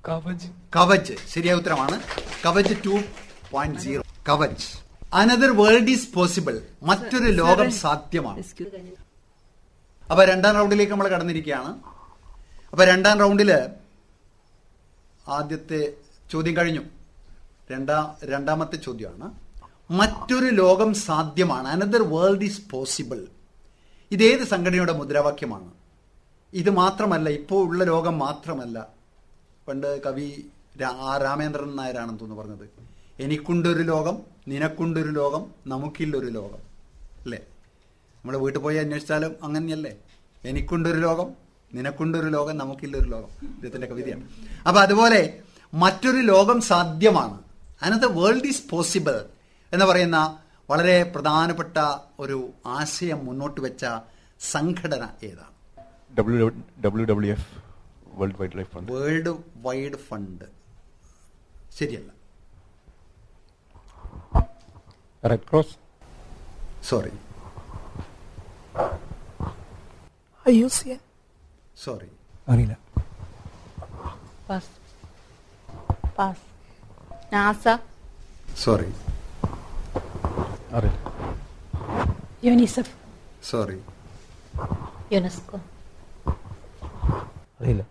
കവച് കവച് ശരിയായ ഉത്തരമാണ് Kavach two point zero Kavach another world is possible മറ്റൊരു ലോകം സാധ്യമാണ് അപ്പൊ രണ്ടാം റൗണ്ടിലേക്ക് നമ്മൾ കടന്നിരിക്കുകയാണ് അപ്പൊ രണ്ടാം റൗണ്ടില് ആദ്യത്തെ ചോദ്യം കഴിഞ്ഞു രണ്ടാം രണ്ടാമത്തെ ചോദ്യമാണ് മറ്റൊരു ലോകം സാധ്യമാണ് അനദർ വേൾഡ് ഈസ് പോസിബിൾ ഇതേത് സംഘടനയുടെ മുദ്രാവാക്യമാണ് ഇത് മാത്രമല്ല ഇപ്പോൾ ഉള്ള ലോകം മാത്രമല്ല പണ്ട് കവി രാ- ആ രാമേന്ദ്രൻ നായരാണെന്ന് തോന്നുന്നു പറഞ്ഞത് എനിക്കുണ്ടൊരു ലോകം നിനക്കുണ്ടൊരു ലോകം നമുക്കില്ലൊരു ലോകം അല്ലേ നമ്മൾ വീട്ടിൽ പോയി അന്വേഷിച്ചാലും അങ്ങനെയല്ലേ എനിക്കുണ്ടൊരു ലോകം നിനക്കുണ്ടൊരു ലോകം നമുക്കില്ലൊരു ലോകം ഇദ്ദേഹത്തിന്റെ കവിതയാണ് അപ്പൊ അതുപോലെ മറ്റൊരു ലോകം സാധ്യമാണ് അനദർ വേൾഡ് ഈസ് പോസിബിൾ എന്ന് പറയുന്ന വളരെ പ്രധാനപ്പെട്ട ഒരു ആശയം മുന്നോട്ട് വെച്ച സംഘടന ഏതാണ് W W F world wide life fund world wide fund ശരിയല്ല red cross sorry I U C N sorry അറിയില്ല പാസ് പാസ് നാസ സോറി അറിയില്ല യുനിസെഫ് സോറി യുനെസ്കോ അറിയില്ല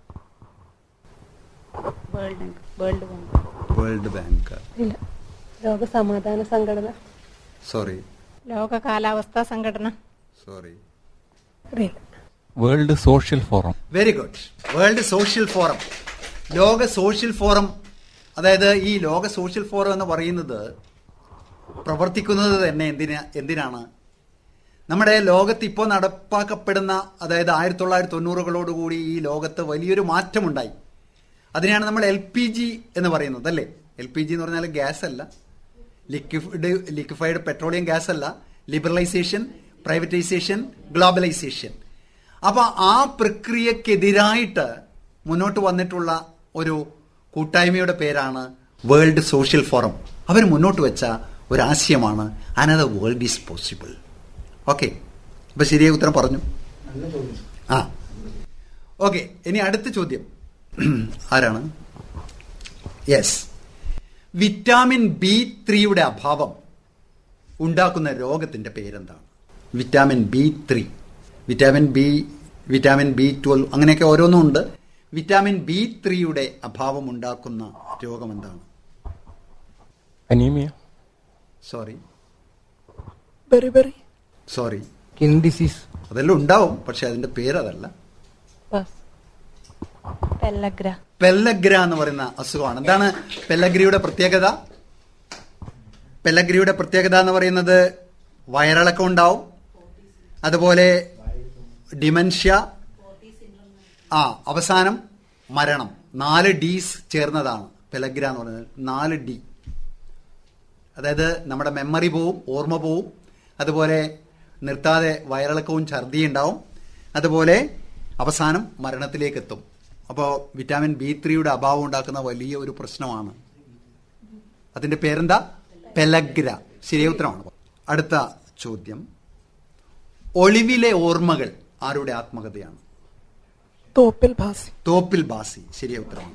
world world bank world bank ഇല്ല ലോക സമാധാന സംഘടന സോറി ലോക കാലാവസ്ഥാ സംഘടന സോറി അറിയില്ല world social forum very good world social forum ലോക സോഷ്യൽ ഫോറം അതായത് ഈ ലോക സോഷ്യൽ ഫോറം എന്ന് പറയുന്നത് പ്രവർത്തിക്കുന്നത് തന്നെ എന്തിനാ എന്തിനാണ് നമ്മുടെ ലോകത്ത് ഇപ്പോൾ നടപ്പാക്കപ്പെടുന്ന അതായത് ആയിരത്തി തൊള്ളായിരത്തി തൊണ്ണൂറുകളോടുകൂടി ഈ ലോകത്ത് വലിയൊരു മാറ്റമുണ്ടായി അതിനെയാണ് നമ്മൾ എൽ പി ജി എന്ന് പറയുന്നത് അല്ലേ എൽ പി ജി എന്ന് പറഞ്ഞാൽ ഗ്യാസ് അല്ല ലിക്വിഡ് ലിക്വിഫൈഡ് പെട്രോളിയം ഗ്യാസ് അല്ല ലിബറലൈസേഷൻ പ്രൈവറ്റൈസേഷൻ ഗ്ലോബലൈസേഷൻ അപ്പൊ ആ പ്രക്രിയക്കെതിരായിട്ട് മുന്നോട്ട് വന്നിട്ടുള്ള ഒരു കൂട്ടായ്മയുടെ പേരാണ് വേൾഡ് സോഷ്യൽ ഫോറം അവർ മുന്നോട്ട് വെച്ച ഒരു ആശയമാണ് another world is possible okay അപ്പൊ ശരിയായ ഉത്തരം പറഞ്ഞു ആ ഓക്കെ ഇനി അടുത്ത ചോദ്യം ആരാണ് യെസ് വിറ്റാമിൻ ബി ത്രീയുടെ അഭാവം ഉണ്ടാക്കുന്ന രോഗത്തിന്റെ പേരെന്താണ് vitamin B three vitamin B vitamin B twelve അങ്ങനെയൊക്കെ ഓരോന്നും ഉണ്ട് വിറ്റാമിൻ ബി ത്രീയുടെ അഭാവം ഉണ്ടാക്കുന്ന രോഗം എന്താണ് anaemia sorry beriberi sorry skin disease അതെല്ലാം ഉണ്ടാവും പക്ഷെ അതിന്റെ പേര് അതല്ല പാസ് പെല്ലഗ്ര പെല്ലഗ്ര എന്ന് പറയുന്ന അസുഖമാണ് എന്താണ് പെല്ലഗ്രിയുടെ പ്രത്യേകത പെല്ലഗ്രിയുടെ പ്രത്യേകത എന്ന് പറയുന്നത് വയറിളക്കം ഉണ്ടാവും അതുപോലെ ഡിമെൻഷ്യ ആ അവസാനം മരണം നാല് ഡീസ് ചേർന്നതാണ് പെലഗ്ര എന്ന് പറയുന്നത് നാല് ഡി അതായത് നമ്മുടെ മെമ്മറി പോവും ഓർമ്മ പോവും അതുപോലെ നിർത്താതെ വയറിളക്കവും ഛർദിയും ഉണ്ടാവും അതുപോലെ അവസാനം മരണത്തിലേക്ക് എത്തും അപ്പോൾ വിറ്റാമിൻ ബി ത്രീയുടെ അഭാവം ഉണ്ടാക്കുന്ന വലിയ ഒരു പ്രശ്നമാണ് അതിന്റെ പേരെന്താ പെലഗ്ര ശരിയ ഉത്തരമാണ് അടുത്ത ചോദ്യം ഒളിവിലെ ഓർമ്മകൾ ആരുടെ ആത്മകഥയാണ് തോപ്പിൽ ഭാസി തോപ്പിൽ ബാസി ശരിയ ഉത്തരമാണ്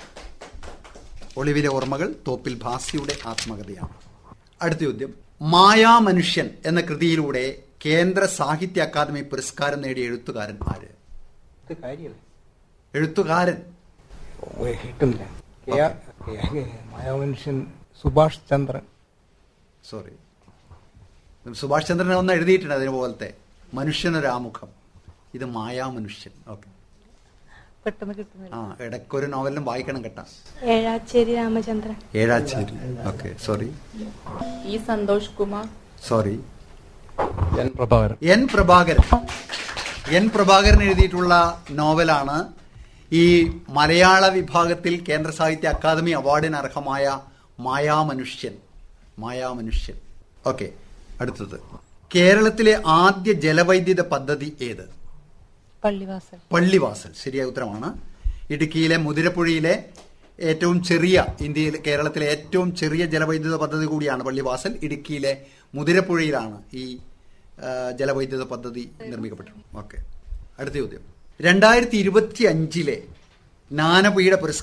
ഒളിവിലെ ഓർമ്മകൾ തോപ്പിൽ ഭാസിയുടെ ആത്മകഥയാണ് അടുത്ത ചോദ്യം മായാമനുഷ്യൻ എന്ന കൃതിയിലൂടെ കേന്ദ്ര സാഹിത്യ അക്കാദമി പുരസ്കാരം നേടിയ എഴുത്തുകാരൻ ആര് ഇത് കാര്യമല്ലേ എഴുത്തുകാരൻ കിട്ടുന്നില്ല മായാമനുഷ്യൻ സുഭാഷ് ചന്ദ്രൻ സോറി സുഭാഷ് ചന്ദ്രനെ ഒന്ന് എഴുതിയിട്ടുണ്ട് അതിന് പോലത്തെ മനുഷ്യനൊരാമുഖം ഇത് മായാമനുഷ്യൻ ഓക്കെ പെട്ടെന്ന് കിട്ടുന്നില്ല ആ ഇടയ്ക്കൊരു നോവലിലും വായിക്കണം കേട്ടാ ഏഴാച്ചേരി രാമചന്ദ്രൻ ഏഴാച്ചേരി ഓക്കെ സോറി ഈ Santhosh Kumar sorry N Prabhakaran N Prabhakaran N Prabhakaran എഴുതിയിട്ടുള്ള നോവലാണ് ഈ മലയാള വിഭാഗത്തിൽ കേന്ദ്ര സാഹിത്യ അക്കാദമി അവാർഡിന് അർഹമായ മായാമനുഷ്യൻ മായാമനുഷ്യൻ ഓക്കെ അടുത്തത് കേരളത്തിലെ ആദ്യ ജലവൈദ്യുത പദ്ധതി ഏത് പള്ളിവാസൽ പള്ളിവാസൽ ശരിയായ ഉത്തരമാണ് ഇടുക്കിയിലെ മുതിരപ്പുഴയിലെ ഏറ്റവും ചെറിയ ഇന്ത്യയിൽ കേരളത്തിലെ ഏറ്റവും ചെറിയ ജലവൈദ്യുത പദ്ധതി കൂടിയാണ് പള്ളിവാസൽ ഇടുക്കിയിലെ മുതിരപ്പുഴയിലാണ് ഈ ആ, ജലവൈദ്യുത പദ്ധതി നിർമ്മിക്കപ്പെട്ടത് ഓക്കെ അടുത്ത ചോദ്യം രണ്ടായിരത്തി ഇരുപത്തി അഞ്ചിലെ ജ്ഞാനപീഠ പുരസ്കാരം